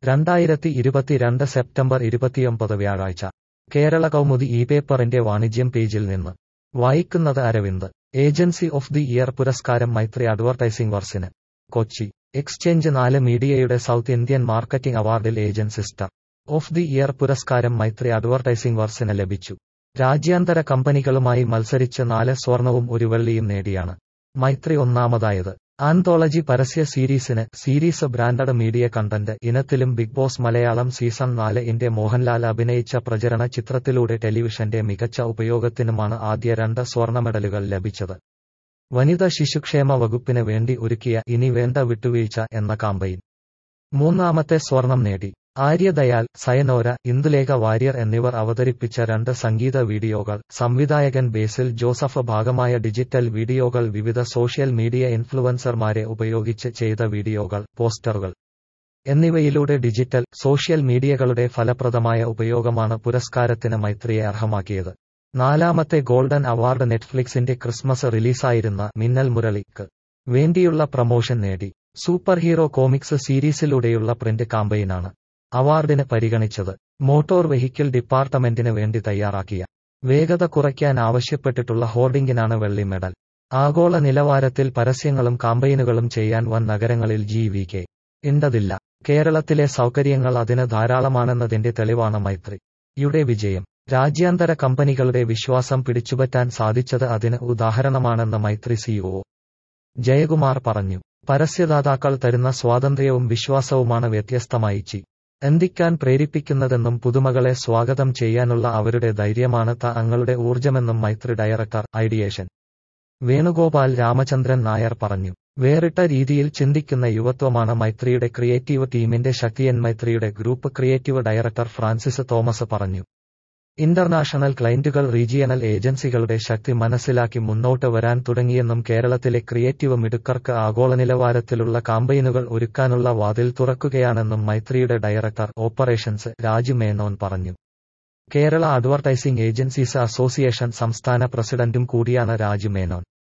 രണ്ടായിരത്തി ഇരുപത്തിരണ്ട് സെപ്റ്റംബർ ഇരുപത്തിയൊമ്പത് വ്യാഴാഴ്ച കേരള കൗമുദി ഇ പേപ്പറിന്റെ വാണിജ്യം പേജിൽ നിന്ന് വായിക്കുന്നത് Aravind agency of the year പുരസ്കാരം മൈത്രി അഡ്വർടൈസിംഗ് വർസിന് കൊച്ചി എക്സ്ചേഞ്ച് നാല് മീഡിയയുടെ സൗത്ത് ഇന്ത്യൻ മാർക്കറ്റിംഗ് അവാർഡിൽ agency star of the year പുരസ്കാരം മൈത്രി അഡ്വർടൈസിംഗ് വർസിന് ലഭിച്ചു രാജ്യാന്തര കമ്പനികളുമായി മത്സരിച്ച് നാല് സ്വർണവും ഒരു വെള്ളിയും നേടിയാണ് മൈത്രി ഒന്നാമതായത് ആന്തോളജി പരസ്യ സീരീസിന് സീരീസ് ബ്രാൻഡഡ് മീഡിയ കണ്ടന്റ് ഇനത്തിലും ബിഗ് ബോസ് മലയാളം സീസൺ നാല് ഇന്റെ മോഹൻലാൽ അഭിനയിച്ച പ്രചരണ ചിത്രത്തിലൂടെ ടെലിവിഷന്റെ മികച്ച ഉപയോഗത്തിനുമാണ് ആദ്യ രണ്ട് സ്വർണ്ണ മെഡലുകൾ ലഭിച്ചത് വനിത ശിശുക്ഷേമ വകുപ്പിന് വേണ്ടി ഒരുക്കിയ ഇനി വേണ്ട വിട്ടുവീഴ്ച എന്ന കാമ്പയിൻ മൂന്നാമത്തെ സ്വർണം നേടി ആര്യദയാൽ സയനോര ഇന്ദുലേഖ വാര്യർ എന്നിവർ അവതരിപ്പിച്ച രണ്ട് സംഗീത വീഡിയോകൾ സംവിധായകൻ ബേസിൽ ജോസഫ് ഭാഗമായ ഡിജിറ്റൽ വീഡിയോകൾ വിവിധ സോഷ്യൽ മീഡിയ ഇൻഫ്ലുവൻസർമാരെ ഉപയോഗിച്ച് ചെയ്ത വീഡിയോകൾ പോസ്റ്ററുകൾ എന്നിവയിലൂടെ ഡിജിറ്റൽ സോഷ്യൽ മീഡിയകളുടെ ഫലപ്രദമായ ഉപയോഗമാണ് പുരസ്കാരത്തിന് മൈത്രിയെ അർഹമാക്കിയത് നാലാമത്തെ ഗോൾഡൻ അവാർഡ് നെറ്റ്ഫ്ലിക്സിന്റെ ക്രിസ്മസ് റിലീസായിരുന്ന മിന്നൽ മുരളിക്ക് വേണ്ടിയുള്ള പ്രമോഷൻ നേടി സൂപ്പർ ഹീറോ കോമിക്സ് സീരീസിലൂടെയുള്ള പ്രിന്റ് കാമ്പയിനാണ് അവാർഡിന് പരിഗണിച്ചത് മോട്ടോർ വെഹിക്കിൾ ഡിപ്പാർട്ട്മെന്റിന് വേണ്ടി തയ്യാറാക്കിയ വേഗത കുറയ്ക്കാൻ ആവശ്യപ്പെട്ടിട്ടുള്ള ഹോർഡിംഗിനാണ് വെള്ളി മെഡൽ ആഗോള നിലവാരത്തിൽ പരസ്യങ്ങളും കാമ്പയിനുകളും ചെയ്യാൻ വൻ നഗരങ്ങളിൽ ജി വി കെ ഇണ്ടതില്ല കേരളത്തിലെ സൗകര്യങ്ങൾ അതിന് ധാരാളമാണെന്നതിന്റെ തെളിവാണ് മൈത്രി യുടെ വിജയം രാജ്യാന്തര കമ്പനികളുടെ വിശ്വാസം പിടിച്ചുപറ്റാൻ സാധിച്ചത് അതിന് ഉദാഹരണമാണെന്ന് മൈത്രി സിഇഒ ജയകുമാർ പറഞ്ഞു പരസ്യദാതാക്കൾ തരുന്ന സ്വാതന്ത്ര്യവും വിശ്വാസവുമാണ് വ്യത്യസ്തമായി ചി എന്തിക്കാൻ പ്രേരിപ്പിക്കുന്നതെന്നും പുതുമകളെ സ്വാഗതം ചെയ്യാനുള്ള അവരുടെ ധൈര്യമാണ് തങ്ങളുടെ ഊർജമെന്നും മൈത്രി ഡയറക്ടർ ഐഡിയേഷൻ വേണുഗോപാൽ രാമചന്ദ്രൻ നായർ പറഞ്ഞു വേറിട്ട രീതിയിൽ ചിന്തിക്കുന്ന യുവത്വമാണ് മൈത്രിയുടെ ക്രിയേറ്റീവ് ടീമിന്റെ ശക്തിയൻ മൈത്രിയുടെ group creative director Francis Thomas പറഞ്ഞു ഇന്റർനാഷണൽ ക്ലയന്റുകൾ റീജിയണൽ ഏജൻസികളുടെ ശക്തി മനസ്സിലാക്കി മുന്നോട്ട് വരാൻ തുടങ്ങിയെന്നും കേരളത്തിലെ ക്രിയേറ്റീവ് മിടുക്കർക്ക് ആഗോള നിലവാരത്തിലുള്ള കാമ്പയിനുകൾ ഒരുക്കാനുള്ള വാതിൽ തുറക്കുകയാണെന്നും മൈത്രിയുടെ ഡയറക്ടർ ഓപ്പറേഷൻസ് രാജു മേനോൻ പറഞ്ഞു കേരള അഡ്വർടൈസിംഗ് ഏജൻസീസ് അസോസിയേഷൻ സംസ്ഥാന പ്രസിഡന്റും കൂടിയാണ് രാജു മേനോൻ